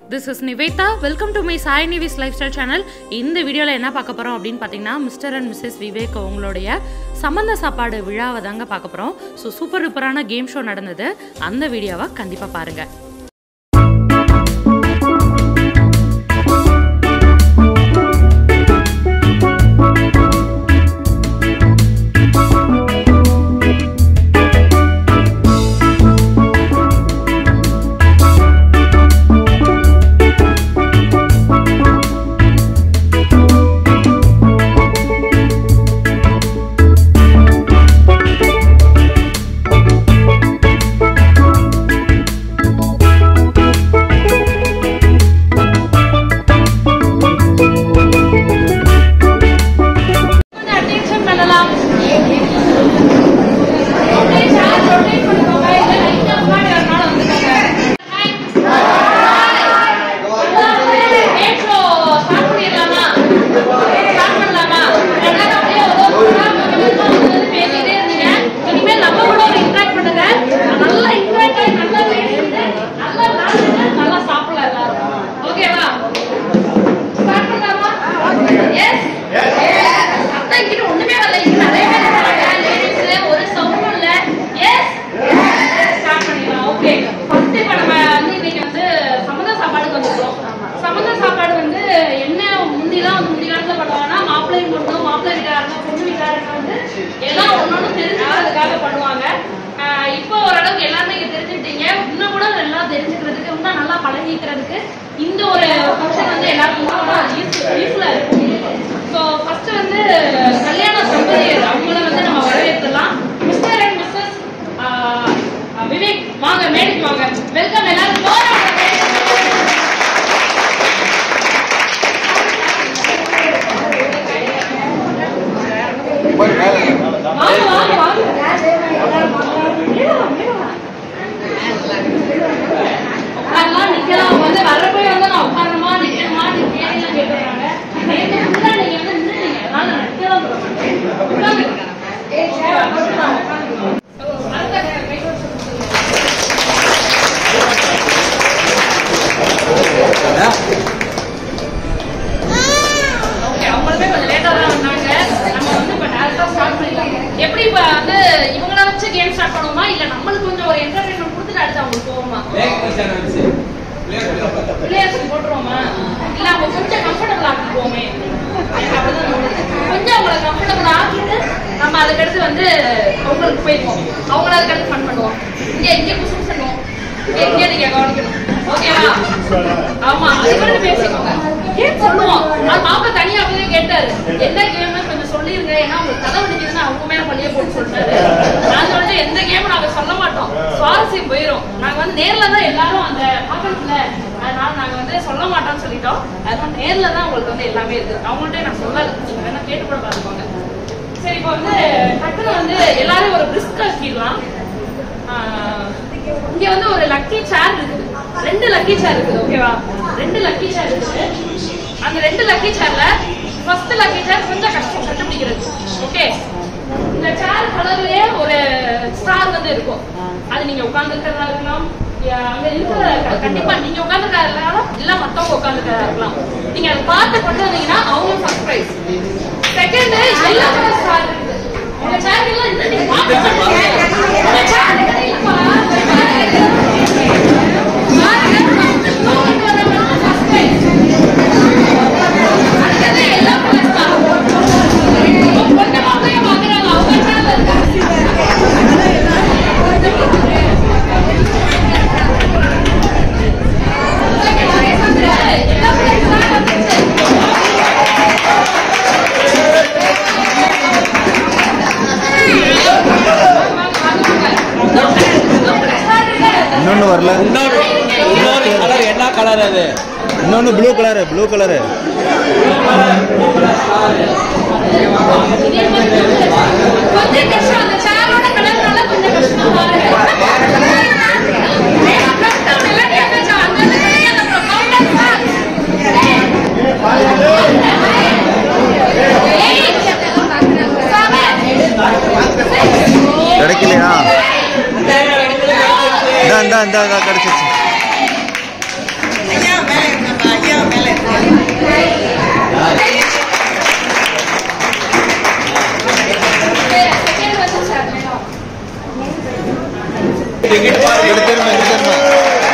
This is Nivetha welcome to my Sai Nivi's lifestyle channel இந்த வீடியோவில் என்ன பார்க்க போகிறோம் அப்படின்னு பார்த்தீங்கன்னா மிஸ்டர் அண்ட் மிஸ்ஸஸ் விவேக் அவங்களுடைய சம்மந்த சாப்பாடு விழாவை தாங்க பார்க்க போகிறோம் ஸோ சூப்பர் சூப்பரான கேம் ஷோ நடந்தது அந்த வீடியோவை கண்டிப்பாக பாருங்கள் அட்டென்ஷன் பண்ணலாம் ரொட்டேட் சார் ரொட்டேட் பண்ணுவாங்க இல்ல லைட்டா முன்னாடி வரனால வந்துட்டாங்க கேம் ஷோ ஸ்டார்ட் பண்ணிடலாமா ஸ்டார்ட் பண்ணலாமா எல்லாரும் அப்படியே ஒரு ஒரு ப்ரோக்ராம் வந்து பேசிட்டே இருந்தீங்க இனிமேல் நம்ம கூட ஒரு இன்ட்ராக்ட் பண்ணுங்க நல்லா இன்ட்ராக்ட் ஆகி நல்லா பேசிட்டு நல்லா விளையாடுங்க நல்லா சாப்பிடலாம் எல்லாரும் ஓகேவா ஸ்டார்ட் பண்ணலாமா எஸ் சத்தம் இங்கிட்டு ஒண்ணுமே வரல இங்க நிறைய பேர் இருக்காங்க லேடிஸ் ஒரு சவுண்டும் இல்ல எஸ் ஸ்டார்ட் பண்ணிடலாம் ஓகே ஃபர்ஸ்ட் இப்ப நம்ம வந்து இன்னைக்கு வந்து சம்மத சாப்பாடுக்கு வந்துருக்கோம் சம்மத சாப்பாடு வந்து என்ன முந்திலாம் வந்து முந்தி காலத்துல பண்ணுவாங்கன்னா மாப்பிள்ளை பொண்ணும் மாப்பிள்ளை வீட்டாருங்க பொண்ணு வீட்டாருங்க வந்து எல்லாம் ஒன்னொன்னு தெரிஞ்சுக்கிறதுக்காக பண்ணுவாங்க ஆஹ் இப்போ ஓரளவுக்கு எல்லாமே நீங்க தெரிஞ்சுக்கிட்டீங்க இன்னும் கூட எல்லாம் தெரிஞ்சுக்கிறதுக்கு இன்னும் நல்லா பழகிக்கிறதுக்கு இந்த ஒரு ஃபங்க்ஷன் வந்து எல்லாருக்கும் யூஸ்ஃபுல்லா இருக்கும் ஸோ ஃபர்ஸ்ட் வந்து கல்யாண தம்பதியர் அவங்கள வந்து நம்ம வரவேற்கலாம் மிஸ்டர் அண்ட் மிஸ்ஸஸ் விவேக் வாங்க மேடைக்கு வாங்க வெல்கம் எல்லாரும் ஜோரா வாங்க. வாங்க வாங்க வாங்க மேடம், மேடம். உட்காரலாம் நிக்கலாம் வந்து வர்றப்போ வந்து நான் உட்காரணுமா நிக்கணுமா நீ கேள்விலாம் கேட்டுறாங்க நேற்று ஃபுல்லா நீங்க வந்து நின்னுட்டீங்க அதனால நான் நிக்கலாம் சொல்ல மாட்டேன் உட்காருங்க. அடுத்த கைகள் சொல்லுங்க. ஓகே அவங்களுமே கொஞ்சம் லேட்டா தான் வந்தாங்க நம்ம வந்து இப்ப டேரக்டா ஸ்டார்ட் பண்ணிடலாம் எப்படி இப்ப வந்து இவங்கள வச்சு கேம் ஸ்டார்ட் பண்ணுவோமா இல்ல நம்மளுக்கு கொஞ்சம் ஒரு என்டர்டைன்மெண்ட் கொடுத்துட்டு அடுத்து அவங்களுக்கு போவோமா பிளேயர்ஸ்க்கு போட்டுருவோமா இல்ல அவங்க கொஞ்சம் கம்ஃபர்டபுள் ஆக்கிக்குவோமே எனக்கு அப்படிதான் தோணுது. கொஞ்சம் அவங்கள கம்ஃபர்டபுள் ஆக்கிட்டு நம்ம அதுக்கடுத்து வந்து அவங்களுக்கு போயிருவோம் அவங்கள அதுக்கடுத்து ஃபன் பண்ணுவோம் இங்க இங்க குசு குசுன்னுவோம் இங்க இங்க நீங்க கவனிக்கணும் ஓகேவா ஆமா அதுக்கடுத்து பேசிக்கோங்க கேம் சொல்லுவோம் அது மாப்பிள்ள தனியா போய் கேட்டாரு என்ன கேம் கொஞ்சம் சொல்லிருங்க ஏன்னா உங்களுக்கு கதை வலிக்குதுன்னு அவங்க மேல பள்ளிய போட்டு சொல்லிட்டாரு நாங்க வந்து எந்த கேமும் நாங்க சொல்ல மாட்டோம் சுவாரஸ்யம் போயிரும் நாங்க வந்து நேர்ல தான் எல்லாரும் அந்த பாக்கணும்ல அதனால நாங்க வந்து சொல்ல மாட்டோம்னு சொல்லிட்டோம் அதனால நேர்ல தான் உங்களுக்கு வந்து எல்லாமே இருக்கு அவங்கள்ட்ட நான் சொல்லல நீங்க வேணா கேட்டு கூட பாத்துக்கோங்க சரி இப்போ வந்து டக்குனு வந்து எல்லாரும் ஒரு பிரிஸ்க் ஆக்கிடலாம் ஆஹ், இங்க வந்து ஒரு லக்கி சேர் இருக்குது ரெண்டு லக்கி சேர் இருக்குது ஓகேவா ரெண்டு லக்கி சேர் இருக்குது அந்த ரெண்டு லக்கி சேர்ல ஃபர்ஸ்ட் லக்கி சேர் கொஞ்சம் கஷ்டம் கண்டுபிடிக்கிறது ஓகே இந்த சேர் கலர்லயே ஒரு ஸ்டார் வந்து இருக்கும் அது நீங்க உட்கார்ந்து இருக்கிறதா இருக்கலாம் யா, அங்க இருக்கிற க- கண்டிப்பா நீங்க உட்கார்ந்துருக்கிறதா இல்ல மத்தவங்க உட்கார்ந்துருக்கிறதா இருக்கலாம் நீங்க அதை பார்த்து கொண்டு வந்தீங்கன்னா அவங்க first prize second yellow colour star இருக்குது உங்க சேர் எல்லாம் இன்னும் நீங்க பார்த்து உங்க சேர் இல்லப்பா இன்னொன்று வரல இன்னொரு இன்னொரு கலர் என்ன கலர் அது இன்னொன்று ப்ளூ கலரு ப்ளூ கலரு கொஞ்சம் கஷ்டம் அந்த சேரோட கலர்னால கொஞ்சம் கஷ்டம் பாருங்க கஷ்டம் இல்லாட்டி அந்த சா- அந்த இதுலயே அந்த problem தான். ஏய், சாமி. கிடைக்கலையா இந்தா இந்தா இந்தா இந்தா கிடச்சிச்சு ஏய், டிக்கெட் பாருங்க இங்கிட்டு திரும்ப இங்கிட்டு திரும்ப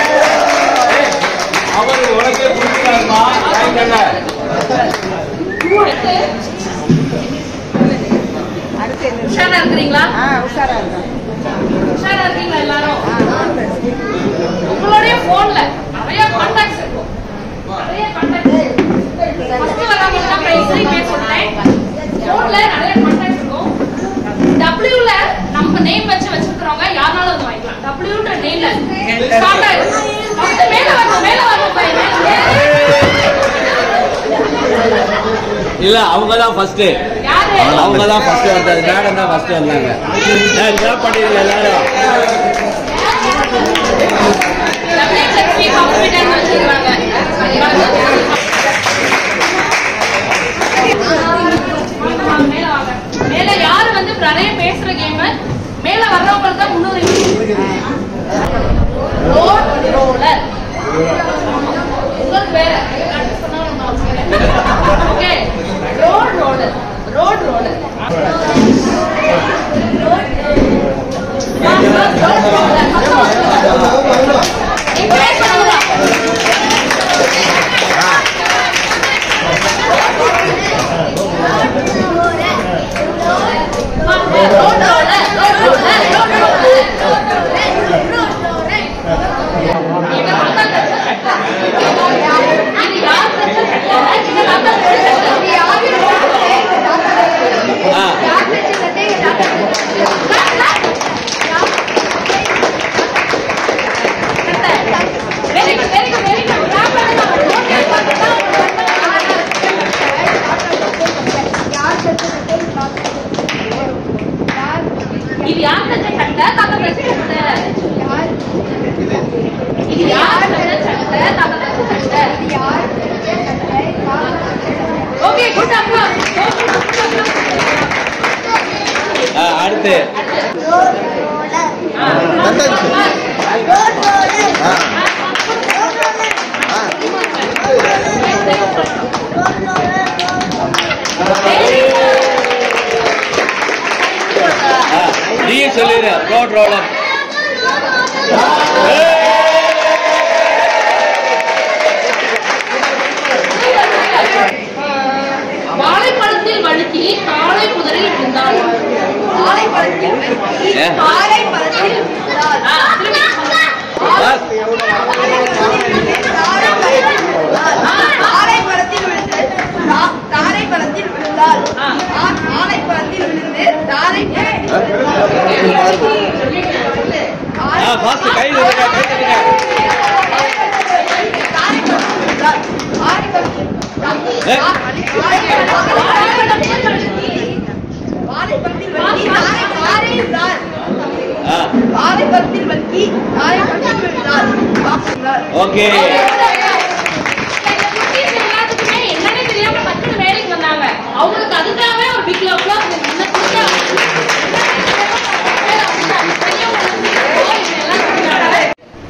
அவர் உனக்கே பிடிக்கிறாருமா வாங்கிக்கல உஷாரா இருக்கிறீங்களா ஆ உஷாரா இருக்கேன் உஷாரா இருக்கீங்களா எல்லாரும் உங்களுடைய போன்ல நிறைய கான்டாக்ட்ஸ் இருக்கும் நிறைய கான்டாக்ட்ஸ் ஃபர்ஸ்ட் வரவங்க தான் பிரைஸ் பேர் சொல்றேன் போன்ல நிறைய கான்டாக்ட்ஸ் இருக்கும் டபிள்யூல நம்ம நேம் வச்சு வச்சிருக்கிறவங்க யாருனாலும் வந்து வாங்கிக்கலாம் டபிள்யூன்ற நேம்ல ஸ்டார்ட் ஆயிடும் ஃபர்ஸ்ட் மேல வரணும் மேல வரணும் பையன் இல்ல அவங்க தான் ஃபர்ஸ்ட் யாரு அவங்க தான் ஃபர்ஸ்ட் வந்தது மேடம் தான் ஃபர்ஸ்ட் வந்தாங்க ஏய், கிளாப் பண்ணிடுங்க எல்லாரும் டபிள்யூ ஹாஸ்பிட்டல் வச்சிருக்காங்க மேல வாங்க மேல யாரு வந்து நிறைய பேசுற கேம் மேல வர்றவங்களுக்கு தான் முன்னுரிமை ரோட் ரோலர் உங்களுக்கு வேற okay road roller road roller encourage பண்ணுங்க ஆ very good very good very good இது யார் செஞ்ச சட்டை தாத்தா தச்ச சட்டை இது யார் செஞ்ச சட்டை தாத்தா தச்ச சட்டை ஓகே குட் அப்பா ஆ, அடுத்து ஆ, நீயும் சொல்லிடு ரோட் ரோலர் வாழைப்பழத்தில் வழுக்கி காலை முதலில் விழுந்தாள் ஏ? ஆ, திரும்பி சொல்லுங்க. பாஸ். ஆலைப்பழத்தில் விழுந்து தா- தாரைப்பழத்தில் விழுந்தாள் ஆ. ஆ- ஆலைப்பழத்தில் விழுந்து தாரை ஆ, fast, கை தட்டுங்க, கை தட்டுங்க. ஏ? வாழைப்பழத்தில் வழுக்கி தாரை தாரை விழுந்தாள் ஆ, வாழைப்பழத்தில் வழுக்கி தாரைப்பழத்தில் விழுந்தாள் வாக்குகிறாள். ஓகே இந்த குட்டீஸ் எல்லாத்துக்குமே என்னன்னே தெரியாம டக்குனு வேலைக்கு வந்தாங்க. அவங்களுக்கு அதுக்காகவே ஒரு big applause. இந்த குட்டியா பெரியவங்க வந்து எல்லாம் செஞ்சாங்க.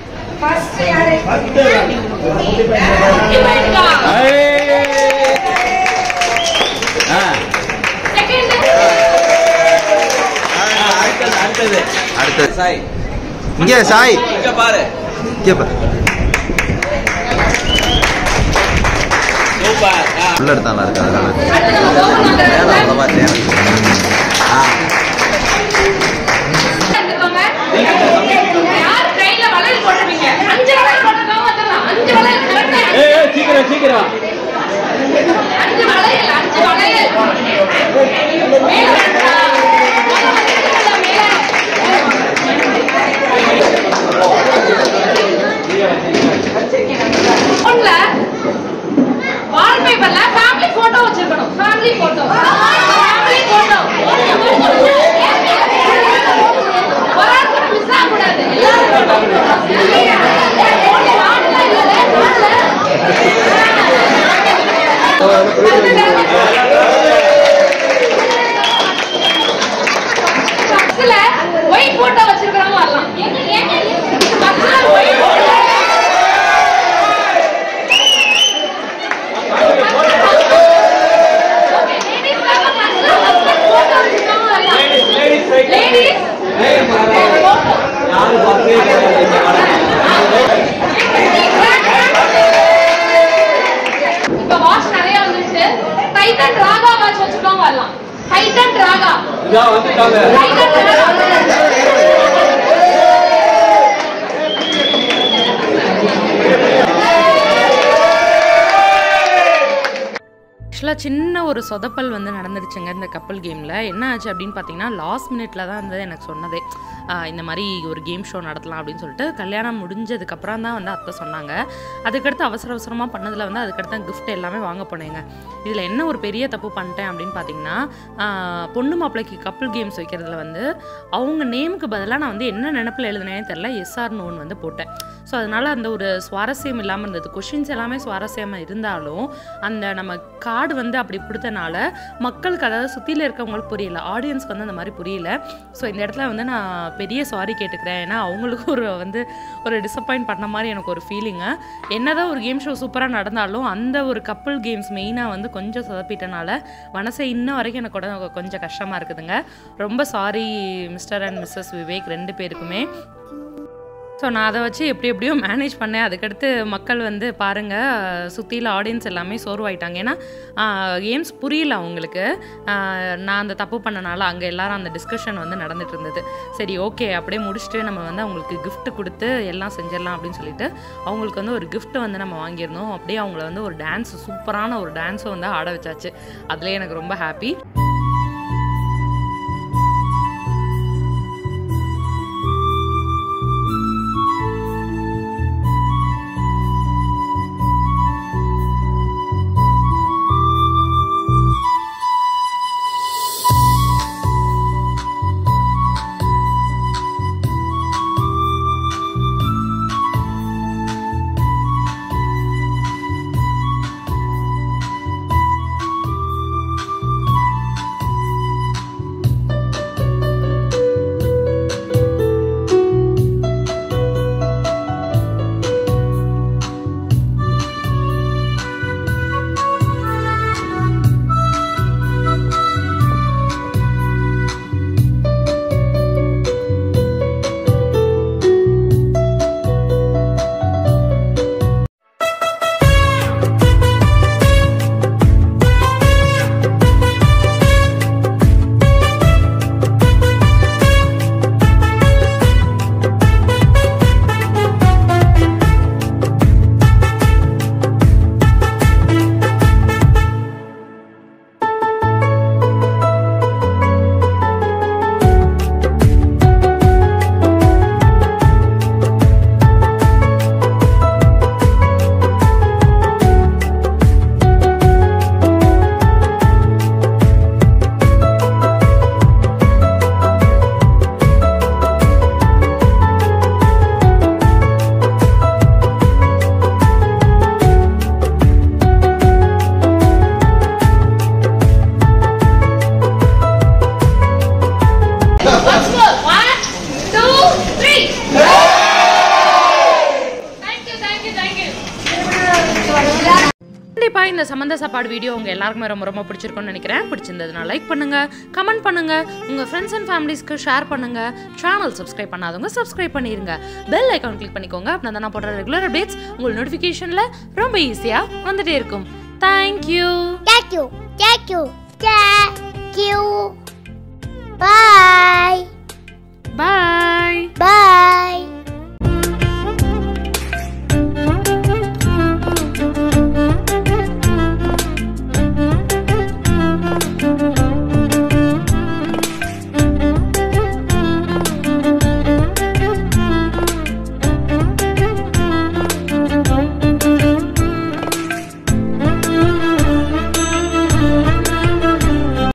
இப்ப இருக்கா? ஐ. ஆ, Second. ஆ, அடுத்தது அடுத்தது அடுத்தது சாய் இங்கே சாய் இங்க பாரு இங்கே பாரு சூப்பர் ஆ, உள்ள எடுத்தாலும் இருக்கு அதனால அடுத்து நம்ம கோபம் வேணாம் வந்துடுறது. அந்த மாதிரி வேணாம் ஆ எடுத்துக்கோங்க. யார் கையில வளையல் போட்டிருப்பீங்க? அஞ்சு வளையல் போட்டிருக்கவங்க வந்துடலாம். அஞ்சு வளையல் correct ஆ ஏய் ஏய், சீக்கிரம் சீக்கிரம் அஞ்சு வளையல் அஞ்சு வளையல் மேல வேண்டா. மேல வந்துருக்குல்ல, மேல. போன்ல வால்பேப்பர்ல ஃபேமிலி போட்டோ வச்சிருக்கணும் ஃபேமிலி போட்டோ ஃபேமிலி போட்டோ ஒரு ஆள் கூட மிஸ் ஆக கூடாது எல்லாரும் பஸ்ல ஒயிட் போட்டோ வச்சிருக்கிறவங்க வரலாம் ஏங்க ஏங்க பஸ்ல white photo ladies ladies ladies ladies யாரு இப்ப வாட்ச் நிறைய வந்துருச்சு டைட்டன் ராகா வாட்ச் வச்சுக்கோங்க வரலாம் டைட்டன் ராகா இதான் வந்துட்டாங்க டைட்டன் ராகா ஆக்சுவலாக சின்ன ஒரு சொதப்பல் வந்து நடந்துருச்சுங்க இந்த கப்பல் கேமில் என்ன ஆச்சு அப்படின்னு பார்த்தீங்கன்னா லாஸ்ட் மினிட்ல தான் வந்து எனக்கு சொன்னதே ஆஹ் இந்த மாதிரி ஒரு கேம் ஷோ நடத்தலாம் அப்படின்னு சொல்லிட்டு கல்யாணம் முடிஞ்சதுக்கப்புறம் தான் வந்து அத்தை சொன்னாங்க அதுக்கடுத்து அவசர அவசரமாக பண்ணதில் வந்து அதுக்கடுத்து கிஃப்ட் எல்லாமே வாங்க போனேங்க இதில் என்ன ஒரு பெரிய தப்பு பண்ணிட்டேன் அப்படின்னு பார்த்தீங்கன்னா ஆஹ் பொண்ணு மாப்பிள்ளைக்கு கப்பல் கேம்ஸ் வைக்கிறதுல வந்து அவங்க நேமுக்கு பதிலாக நான் வந்து என்ன நினப்பில் எழுதுனேன்னு தெரில எஸ்ஆர் நோன் வந்து போட்டேன் ஸோ அதனால் அந்த ஒரு சுவாரஸ்யம் இல்லாமல் இருந்தது கொஷின்ஸ் எல்லாமே சுவாரஸ்யமாக இருந்தாலும் அந்த நம்ம கார்டு வந்து அப்படி கொடுத்தனால மக்களுக்கு அதாவது சுற்றியில் இருக்கவங்களுக்கு புரியல ஆடியன்ஸ்க்கு வந்து அந்த மாதிரி புரியல ஸோ இந்த இடத்துல வந்து நான் பெரிய சாரி கேட்டுக்கிறேன் ஏன்னா அவங்களுக்கு ஒரு வந்து ஒரு டிசப்பாயிண்ட் பண்ண மாதிரி எனக்கு ஒரு ஃபீலிங்கு என்னதான் ஒரு கேம் ஷோ சூப்பராக நடந்தாலும் அந்த ஒரு கப்பல் கேம்ஸ் மெயினாக வந்து கொஞ்சம் சொதப்பிட்டனால மனசை இன்ன வரைக்கும் எனக்கு கூட கொஞ்சம் கஷ்டமாக இருக்குதுங்க ரொம்ப sorry mister and missus Vivek ரெண்டு பேருக்குமே ஸோ நான் அதை வச்சு எப்படி எப்படியோ மேனேஜ் பண்ணேன் அதுக்கடுத்து மக்கள் வந்து பாருங்கள் சுற்றியில் ஆடியன்ஸ் எல்லாமே சோர்வாயிட்டாங்க ஏன்னா கேம்ஸ் புரியல அவங்களுக்கு ஆஹ் நான் அந்த தப்பு பண்ணனால அங்கே எல்லாரும் அந்த டிஸ்கஷன் வந்து நடந்துட்டு இருந்தது சரி ஓகே அப்படியே முடிச்சுட்டு நம்ம வந்து அவங்களுக்கு gift கொடுத்து எல்லாம் செஞ்சிடலாம் அப்படின்னு சொல்லிட்டு அவங்களுக்கு வந்து ஒரு gift வந்து நம்ம வாங்கியிருந்தோம் அப்படியே அவங்கள வந்து ஒரு டான்ஸ் சூப்பரான ஒரு டான்ஸும் வந்து ஆட வச்சாச்சு அதுலேயே எனக்கு ரொம்ப happy Let's go. One, two, three. Thank you, thank you, thank you. கண்டிப்பாக இந்த சம்மந்த சாப்பாடு வீடியோ உங்கள் எல்லாருக்குமே ரொம்ப ரொம்ப பிடிச்சிருக்கும்னு நினைக்கிறேன் பிடிச்சிருந்ததுன்னா லைக் பண்ணுங்கள் கமெண்ட் பண்ணுங்கள் உங்கள் ஃப்ரெண்ட்ஸ் அண்ட் ஃபேமிலிஸ்க்கு ஷேர் பண்ணுங்கள் சேனல் சப்ஸ்கிரைப் பண்ணாதவங்க சப்ஸ்கிரைப் பண்ணிடுங்க பெல் ஐக்கான் கிளிக் பண்ணிக்கோங்க அப்படின்னா தான் நான் போடுற ரெகுலர் அப்டேட்ஸ் உங்கள் நோட்டிஃபிகேஷனில் ரொம்ப ஈஸியாக வந்துட்டே இருக்கும் thank you Thank you. Thank you. Thank you. Bye.